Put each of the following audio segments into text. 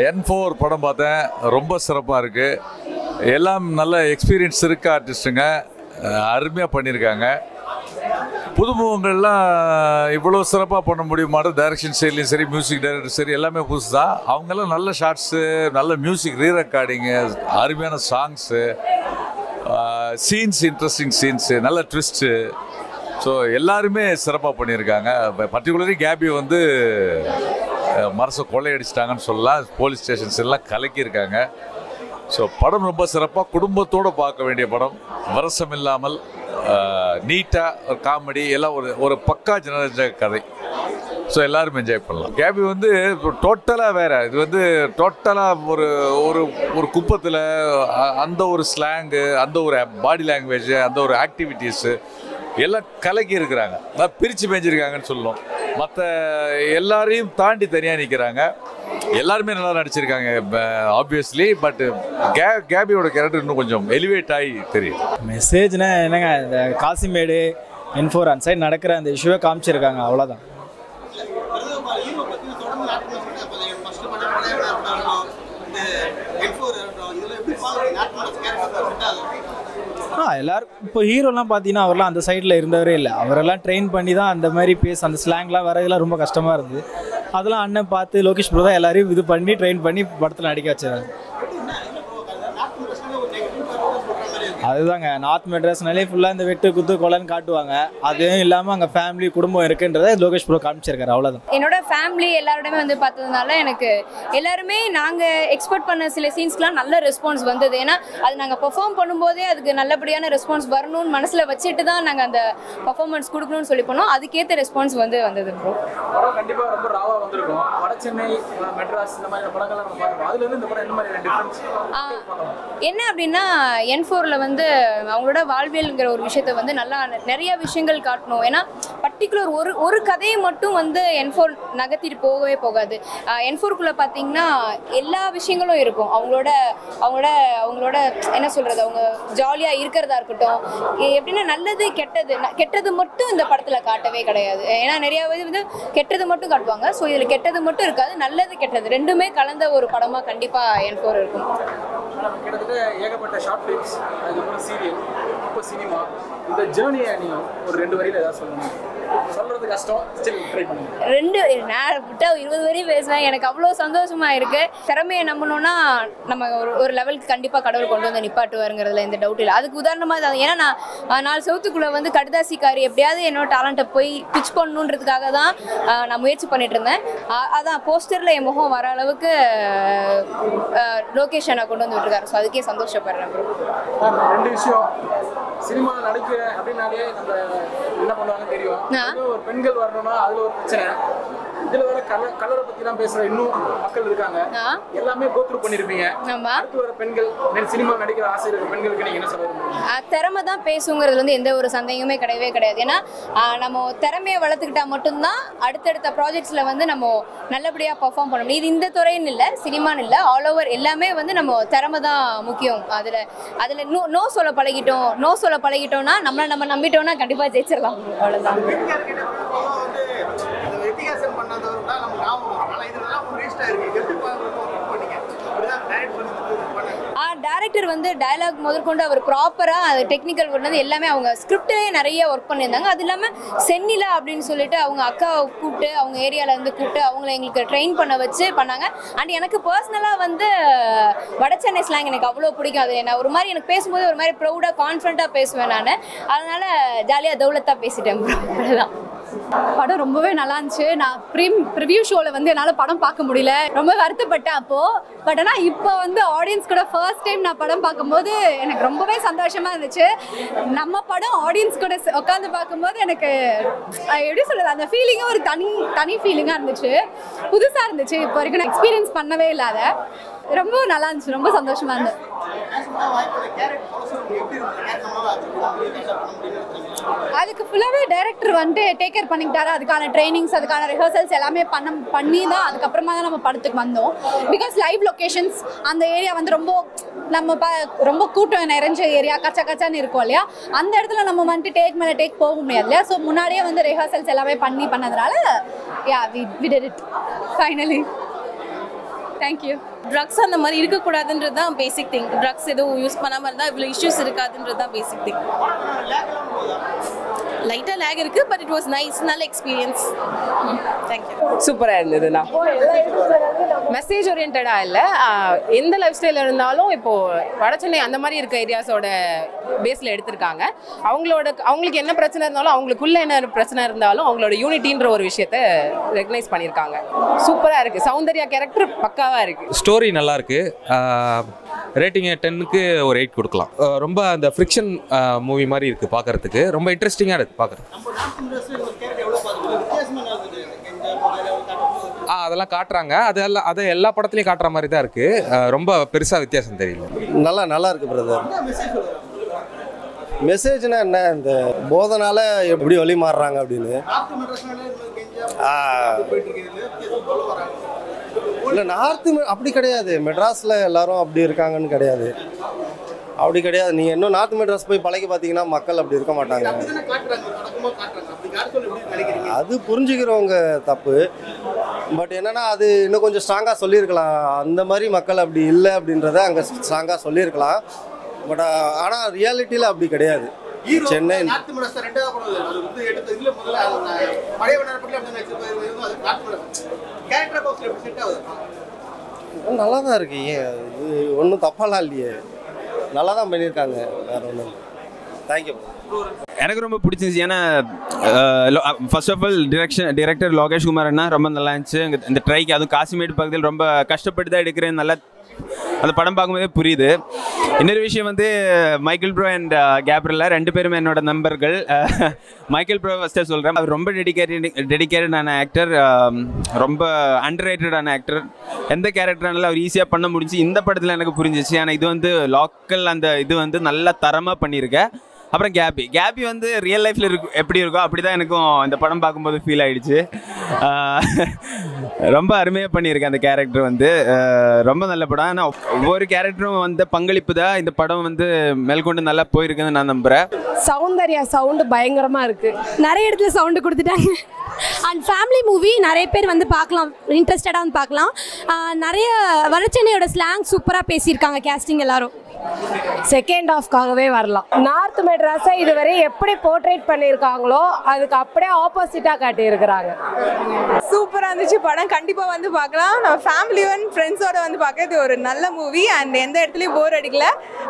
என் four படம் பார்த்தேன் ரொம்ப சிறப்பாக இருக்குது எல்லாம் நல்ல எக்ஸ்பீரியன்ஸ் இருக்க ஆர்டிஸ்ட்டுங்க அருமையாக பண்ணியிருக்காங்க புதுமுகங்கள்லாம் இவ்வளோ சிறப்பாக பண்ண முடியுமாட்ட டைரக்ஷன் சைட்லையும் சரி மியூசிக் டைரக்டர் சரி எல்லாமே புதுசு தான் அவங்கெல்லாம் நல்ல ஷார்ட்ஸு நல்ல மியூசிக் ரீ ரெக்கார்டிங்கு அருமையான சாங்ஸு சீன்ஸ் இன்ட்ரெஸ்டிங் சீன்ஸு நல்ல ட்விஸ்ட்டு ஸோ எல்லாருமே சிறப்பாக பண்ணியிருக்காங்க பர்டிகுலரி கேபி வந்து அஹ், மனசை கொள்ளையடிச்சிட்டாங்கன்னு சொல்லலாம் போலீஸ் ஸ்டேஷன்ஸ் எல்லாம் கலக்கியிருக்காங்க ஸோ படம் ரொம்ப சிறப்பாக குடும்பத்தோடு பார்க்க வேண்டிய படம் வரசம் இல்லாமல் நீட்டாக ஒரு காமெடி எல்லாம் ஒரு ஒரு பக்கா ஜனரஞ்ச கதை ஸோ எல்லாரும் என்ஜாய் பண்ணலாம் கேபி வந்து டோட்டலாக வேற இது வந்து டோட்டலாக ஒரு ஒரு ஒரு குப்பத்தில் அந்த ஒரு ஸ்லாங்கு அந்த ஒரு பாடி லாங்குவேஜ் அந்த ஒரு ஆக்டிவிட்டீஸு எல்லாம் கலக்கி இருக்கிறாங்க அதான் பிரித்து மேய்ஞ்சிருக்காங்கன்னு சொல்லணும் மற்ற எல்லாரையும் தாண்டி தனியாக நிற்கிறாங்க எல்லாருமே நல்லா நடிச்சிருக்காங்க ஆப்வியஸ்லி பட் கே கேபியோட கேரக்டர் இன்னும் கொஞ்சம் எலிவேட் ஆகி தெரியும் மெசேஜ்னா என்னங்க இந்த காசிமேடு என்ஃபோர் அந்த சைடு நடக்கிற அந்த இஷ்யூவை காமிச்சிருக்காங்க அவ்வளோதான் ஆ எல்லாரும் இப்போ ஹீரோலாம் பார்த்தீங்கன்னா அவர்லாம் அந்த சைடில் இருந்தவரே இல்லை அவரெல்லாம் ட்ரெயின் பண்ணி தான் அந்த மாதிரி பேச அந்த ஸ்லாங்லாம் வரதெல்லாம் ரொம்ப கஷ்டமாக இருந்தது அதெல்லாம் அண்ணன் பார்த்து லோகேஷ் ப்ரோ தான் எல்லாரையும் இது பண்ணி ட்ரெயின் பண்ணி படத்தில் நடிக்க வச்சாரு அதுதாங்க நார்த் மெட்ராஸ்னாலே ஃபுல்லாக இந்த வெட்டு குத்து கொலைன்னு காட்டுவாங்க அதுவும் இல்லாமல் அங்கே ஃபேமிலி குடும்பம் இருக்குன்றதை லோகேஷ் ப்ரோ காமிச்சிருக்காரு அவ்வளோதான் என்னோட ஃபேமிலி எல்லாரோடமே வந்து பார்த்ததுனால எனக்கு எல்லாருமே நாங்கள் எக்ஸ்பெக்ட் பண்ண சில சீன்ஸ்க்குலாம் நல்ல ரெஸ்பான்ஸ் வந்தது ஏன்னா அது நாங்கள் பெர்ஃபார்ம் பண்ணும்போதே அதுக்கு நல்லபடியான ரெஸ்பான்ஸ் வரணும்னு மனசில் வச்சுட்டு தான் நாங்கள் அந்த பர்ஃபார்மன்ஸ் கொடுக்கணும்னு சொல்லி பண்ணோம் அதுக்கேற்ற ரெஸ்பான்ஸ் வந்து வந்தது ப்ரோ படம் கண்டிப்பா ரொம்ப ராவா வந்திருக்கும் வட சென்னை அஹ் மெட்ராஸ் இந்த மாதிரி படங்கள்லாம் நம்ம பார்க்கணும் அதுல இருந்து இந்த படம் என்ன மாதிரி டிஃபரன்ஸ் என்ன அப்படின்னா என் ஃபோரில் வந்து அவங்களோட வாழ்வியல்ங்கிற ஒரு விஷயத்த வந்து நல்லா நிறைய விஷயங்கள் காட்டணும் ஏன்னா பர்டிகுலர் ஒரு ஒரு கதையை மட்டும் வந்து என் ஃபோர் நகர்த்திட்டு போகவே போகாது என் ஃபோருக்குள்ளே பார்த்தீங்கன்னா எல்லா விஷயங்களும் இருக்கும் அவங்களோட அவங்களோட அவங்களோட என்ன சொல்கிறது அவங்க ஜாலியாக இருக்கிறதா இருக்கட்டும் எ- எப்படின்னா நல்லது கெட்டது ந- கெட்டது மட்டும் இந்த படத்தில் காட்டவே கிடையாது ஏன்னா நிறைய இது வந்து கெட்டது மட்டும் காட்டுவாங்க ஸோ இதில் கெட்டது மட்டும் இருக்காது நல்லது கெட்டது ரெண்டுமே கலந்த ஒரு படமாக கண்டிப்பாக என் ஃபோர் இருக்கும் மேடம் கிட்டத்தட்ட ஏகப்பட்ட ஷார்ட் ஃபிலிம்ஸ் அதுக்கப்புறம் சீரியல் இப்போ சினிமா இந்த ஜேர்னியை நீங்க ஒரு ரெண்டு வரியில ஏதாவது சொல்லணும் சொல்றது கஷ்டம் ஸ்டில் ட்ரை பண்ணுங்க ரெண்டு நான் விட்டா இருபது வரையும் பேசுவேன் எனக்கு அவ்வளோ சந்தோஷமா இருக்கு திறமையை நம்பணும்னா நம்ம ஒரு ஒரு லெவலுக்கு கண்டிப்பாக கடவுள் கொண்டு வந்து நிப்பாட்டுவாருங்கிறதுல எந்த டவுட் இல்லை அதுக்கு உதாரணமாக தான் ஏன்னா நான் அஹ், நாலு செவத்துக்குள்ளே வந்து கடுதாசிக்காரி எப்படியாவது என்னோட டேலண்ட்டை போய் பிச் பண்ணணுன்றதுக்காக தான் அஹ், நான் முயற்சி பண்ணிட்டு இருந்தேன் அ- அதான் போஸ்டரில் என் முகம் வர அளவுக்கு லொக்கேஷனை கொண்டு வந்து விட்டுருக்காரு ஸோ அதுக்கே சந்தோஷப்படுறேன் bro. மேம், ரெண்டு விஷயம் சினிமா நடிக்கிறேன் அப்படின்னாலே நம்ம என்ன பண்ணுவாங்கன்னு தெரியும் ஆ. அதுல ஒரு பெண்கள் வரணும்னா அதுல ஒரு பிரச்சனை இதுல வேற கலர் கலரை பத்தி தான் பேசுற இன்னும் மக்கள் இருக்காங்க ஆ எல்லாமே கோத்ரூ பண்ணிருப்பீங்க ஆமா அடுத்து வர பெண்கள் சினிமா நடிக்கிற ஆசை இருக்க பெண்களுக்கு நீங்க என்ன சொல்ல விரும்புறீங்க ஆஹ் திறமை தான் பேசுங்கிறது வந்து எந்த ஒரு சந்தேகமே கிடையவே கிடையாது ஏன்னா ஆஹ் நம்ம திறமையை வளர்த்துக்கிட்டா மட்டும்தான் அடுத்தடுத்த ப்ராஜெக்ட்ஸில் வந்து நம்ம நல்லபடியாக பர்ஃபார்ம் பண்ண முடியும் இது இந்த துறைன்னு இல்லை சினிமான்னு இல்லை ஆல் ஓவர் எல்லாமே வந்து நம்ம திறமை தான் முக்கியம் அதில் அதில் நோ நோ சொல்ல பழகிட்டோம் நோ சொல்ல பழகிட்டோம்னா நம்மளை நம்ம நம்பிட்டோம்னா கண்டிப்பாக ஜெயிச்சிடலாம் அவ்வளோதான் வித்தியாசம் பண்ணதவர் தான் நம்ம ஞாபகம் வரும். ஆனா இதெல்லாம் வேஸ்டா இருக்கு எப்படி பண்ணீங்க அப்படிதான் டைரக்ட் பண்ணி பண்ணாங்க டேரக்டர் வந்து டயலாக் முதற்கொண்டு அவர் ப்ராப்பராக அது டெக்னிக்கல் பண்ணது எல்லாமே அவங்க ஸ்கிரிப்ட்லேயே நிறைய ஒர்க் பண்ணியிருந்தாங்க அது இல்லாமல் சென்னிலா அப்படின்னு சொல்லிட்டு அவங்க அக்காவை கூப்பிட்டு அவங்க ஏரியாவில் இருந்து கூப்பிட்டு அவங்கள எங்களுக்கு ட்ரெயின் பண்ண வச்சு பண்ணாங்க அண்ட் எனக்கு பர்சனலாக வந்து வட சென்னை ஸ்லாங் எனக்கு அவ்வளோ பிடிக்கும் அது நான் ஒரு மாதிரி எனக்கு பேசும்போது ஒரு மாதிரி ப்ரௌடாக கான்ஃபிடண்ட்டாக பேசுவேன் நான் அதனால் ஜாலியாக தௌலத்தாக பேசிட்டேன் bro. அவ்வளவுதான் படம் ரொம்பவே நல்லா இருந்துச்சு நான் ப்ரீம் ப்ரிவ்யூ ஷோவில் வந்து என்னால் படம் பார்க்க முடியல ரொம்ப வருத்தப்பட்டேன் அப்போது பட் ஆனால் இப்போ வந்து ஆடியன்ஸ் கூட ஃபர்ஸ்ட் டைம் நான் படம் பார்க்கும்போது எனக்கு ரொம்பவே சந்தோஷமாக இருந்துச்சு நம்ம படம் ஆடியன்ஸ் கூட ச- உட்காந்து பார்க்கும்போது எனக்கு அஹ், எப்படி சொல்கிறது அந்த ஃபீலிங்கும் ஒரு தனி தனி ஃபீலிங்காக இருந்துச்சு புதுசாக இருந்துச்சு இப்போ வரைக்கும் நான் எக்ஸ்பீரியன்ஸ் பண்ணவே இல்லாத ரொம்ப நல்லா இருந்துச்சு ரொம்ப சந்தோஷமாக இருந்தது அதுக்கு ஃபுல்லாகவே டைரக்டர் வந்துட்டு டேக் கேர் பண்ணிக்கிட்டாரு அதுக்கான ட்ரைனிங்ஸ் அதுக்கான ரிஹர்சல்ஸ் எல்லாமே பண்ண பண்ணி தான் அதுக்கப்புறமா தான் நம்ம படத்துக்கு வந்தோம் பிகாஸ் லைவ் லொக்கேஷன்ஸ் அந்த ஏரியா வந்து ரொம்ப நம்ம ப ரொம்ப கூட்டம் நிறைஞ்ச ஏரியா கச்சா கச்சான்னு இருக்கும் இல்லையா அந்த இடத்துல நம்ம வந்துட்டு டேக் மேலே டேக் போக முடியாது இல்லையா ஸோ முன்னாடியே வந்து ரிஹர்சல்ஸ் எல்லாமே பண்ணி பண்ணதுனால yeah we we did it finally thank you drugs அந்த மாதிரி இருக்கக்கூடாதுன்றது தான் பேசிக் திங் ட்ரக்ஸ் எதுவும் யூஸ் பண்ணாமல் இருந்தால் இவ்வளோ இஷ்யூஸ் இருக்காதுன்றது தான் பேசிக் திங் லைட்டாக லேக் இருக்குது பட் இட் வாஸ் நைஸ் நல்ல எக்ஸ்பீரியன்ஸ் தேங்க்யூ சூப்பராக இருந்ததுண்ணா மெசேஜ் ஓரியன்டாக இல்லை எந்த லைஃப் ஸ்டைலில் இருந்தாலும் இப்போது வடசென்னை அந்த மாதிரி இருக்க ஏரியாஸோட பேஸில் எடுத்திருக்காங்க அவங்களோட அவங்களுக்கு என்ன பிரச்சனை இருந்தாலும் அவங்களுக்குள்ள என்ன பிரச்சனை இருந்தாலும் அவங்களோட யூனிட்டின்ற ஒரு விஷயத்த ரெகனைஸ் பண்ணியிருக்காங்க சூப்பராக இருக்குது சௌந்தர்யா கேரக்டர் பக்காவாக இருக்குது ஸ்டோரி நல்லா இருக்கு ரேட்டிங் டென்னுக்கு ஒரு எயிட் கொடுக்கலாம் அஹ் ரொம்ப அந்த ஃப்ரிக்ஷன் மூவி மாதிரி இருக்கு பார்க்கறதுக்கு ரொம்ப இன்ட்ரெஸ்டிங்காக இருக்கு பார்க்குறது ஆ அதெல்லாம் காட்டுறாங்க அதெல்லாம் அதை எல்லா படத்துலையும் காட்டுற மாதிரி தான் இருக்கு அஹ் ரொம்ப பெருசாக வித்தியாசம் தெரியல நல்லா நல்லா இருக்கு பிரதர் மெசேஜ்னா என்ன இந்த போதனால எப்படி வழி மாறுறாங்க அப்படின்னு ஆ. இல்லை நார்த்து அப்படி கிடையாது மெட்ராஸில் எல்லாரும் அப்படி இருக்காங்கன்னு கிடையாது அப்படி கிடையாது நீங்கள் இன்னும் நார்த் மெட்ராஸ் போய் பழகி பார்த்தீங்கன்னா மக்கள் அப்படி இருக்க மாட்டாங்க அது புரிஞ்சுக்கிறவங்க தப்பு பட் என்னன்னா அது இன்னும் கொஞ்சம் ஸ்ட்ராங்காக சொல்லியிருக்கலாம் அந்த மாதிரி மக்கள் அப்படி இல்லை அப்படின்றத அங்கே ஸ்ட்ராங்காக சொல்லியிருக்கலாம் பட் ஆனால் ரியாலிட்டியில் அப்படி கிடையாது சென்னை நாட்டு மனசு ரெண்டாவது படம் அது வந்து எடுத்த இதுல முதல்ல அது நான் பழைய நேரப்பட்டு அப்படி நடிச்சிருப்பது அது நாட்டு மனசு கேரக்டர் பாக்ஸ்ல எப்படி செட் ஆகுது நல்லா தான் இருக்கு ஏன் இது ஒன்றும் தப்பாலாம் இல்லையே நல்லா தான் பண்ணியிருக்காங்க வேற ஒன்றும் இல்லை தேங்க்யூ எனக்கு ரொம்ப பிடிச்சிருந்துச்சு ஏன்னா first of all direction director Lokesh Kumar அண்ணா ரொம்ப நல்லா இருந்துச்சு இந்த- இந்த ட்ரைக்கு அதுவும் காசிமேடு பகுதியில் ரொம்ப கஷ்டப்பட்டு தான் எடுக்கிறேன் நல்லா அந்த படம் பார்க்கும்போதே புரியுது இன்னொரு விஷயம் வந்து மைக்கேல் ப்ரோ அண்ட் கேப்ரில்லா ரெண்டு பேருமே என்னோட நண்பர்கள் அஹ், மைக்கேல் ப்ரோ ஃபஸ்ட்டே சொல்கிறேன் அவர் ரொம்ப டெடிகேட்டட் டெடிகேட்டடான ஆக்டர் ரொம்ப அண்டர் ரேட்டடான ஆக்டர் எந்த கேரக்டர்னாலும் அவர் ஈஸியாக பண்ண முடிஞ்சு இந்த படத்தில் எனக்கு புரிஞ்சிச்சு ஆனால் இது வந்து லோக்கல் அந்த இது வந்து நல்லா தரமாக பண்ணியிருக்கேன் அப்புறம் கேபி கேபி வந்து ரியல் லைஃப்பில் இருக்கு எப்படி இருக்கோ அப்படி தான் எனக்கும் இந்த படம் பார்க்கும்போது ஃபீல் ஆயிடுச்சு ஆஹ் ரொம்ப அருமையாக பண்ணியிருக்கேன் அந்த கேரக்டர் வந்து ஆஹ் ரொம்ப நல்ல படம் ஆனால் ஒவ்வொரு கேரக்டரும் வந்து பங்களிப்பு தான் இந்த படம் வந்து மேல்கொண்டு நல்லா போயிருக்குன்னு நான் நம்புகிறேன் சௌந்தர்யா சவுண்டு பயங்கரமாக இருக்குது நிறைய இடத்துல சவுண்டு கொடுத்துட்டாங்க அண்ட் ஃபேமிலி மூவி நிறைய பேர் வந்து பார்க்கலாம் இன்ட்ரெஸ்டடாக வந்து பார்க்கலாம் ஆஹ் நிறைய வடச்சென்னையோட ஸ்லாங் சூப்பராக பேசியிருக்காங்க கேஸ்டிங் எல்லாரும் செகண்ட் ஹாஃப்காகவே வரலாம் நார்த் மெட்ராஸை இதுவரை எப்படி போர்ட்ரேட் பண்ணியிருக்காங்களோ அதுக்கு அப்படியே ஆப்போசிட்டாக காட்டியிருக்கிறாங்க சூப்பராக இருந்துச்சு படம் கண்டிப்பாக வந்து பார்க்கலாம் நம்ம ஃபேமிலி அண்ட் ஃப்ரெண்ட்ஸோட வந்து பார்க்க இது ஒரு நல்ல மூவி அண்ட் எந்த இடத்துலையும் போர் அடிக்கல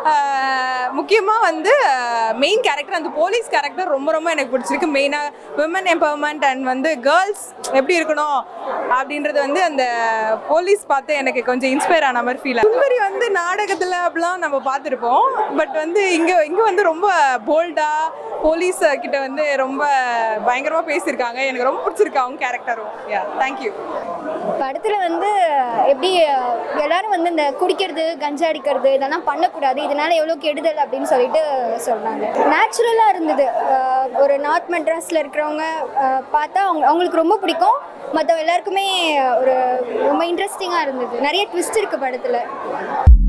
முக்கியமாக வந்து மெயின் கேரக்டர் அந்த போலீஸ் கேரக்டர் ரொம்ப ரொம்ப எனக்கு பிடிச்சிருக்கு மெயினாக விமன் எம்பவர்மெண்ட் அண்ட் வந்து கேர்ள்ஸ் எப்படி இருக்கணும் அப்படின்றது வந்து அந்த போலீஸ் பார்த்து எனக்கு கொஞ்சம் இன்ஸ்பயர் ஆன மாதிரி ஃபீல் சுந்தரி வந்து நாடகத்தில் அப்படிலாம் நம்ம பார்த்துருப்போம் பட் வந்து இங்கே இங்கே வந்து ரொம்ப போல்டாக போலீஸ் கிட்ட வந்து ரொம்ப பயங்கரமாக பேசியிருக்காங்க எனக்கு ரொம்ப பிடிச்சிருக்கு அவங்க கேரக்டரும் யா தேங்க்யூ படத்துல வந்து எப்படி அஹ், எல்லாரும் வந்து இந்த குடிக்கிறது கஞ்சா அடிக்கிறது இதெல்லாம் பண்ணக்கூடாது இதனால எவ்வளோ கெடுதல் அப்படின்னு சொல்லிட்டு சொல்றாங்க நேச்சுரலா இருந்தது அஹ், ஒரு நார்த் மெட்ராஸ்ல இருக்கிறவங்க அஹ், பார்த்தா அவங்க அவங்களுக்கு ரொம்ப பிடிக்கும் மற்ற எல்லாருக்குமே ஒரு ரொம்ப இன்ட்ரெஸ்டிங்காக இருந்தது நிறைய ட்விஸ்ட் இருக்கு படத்துல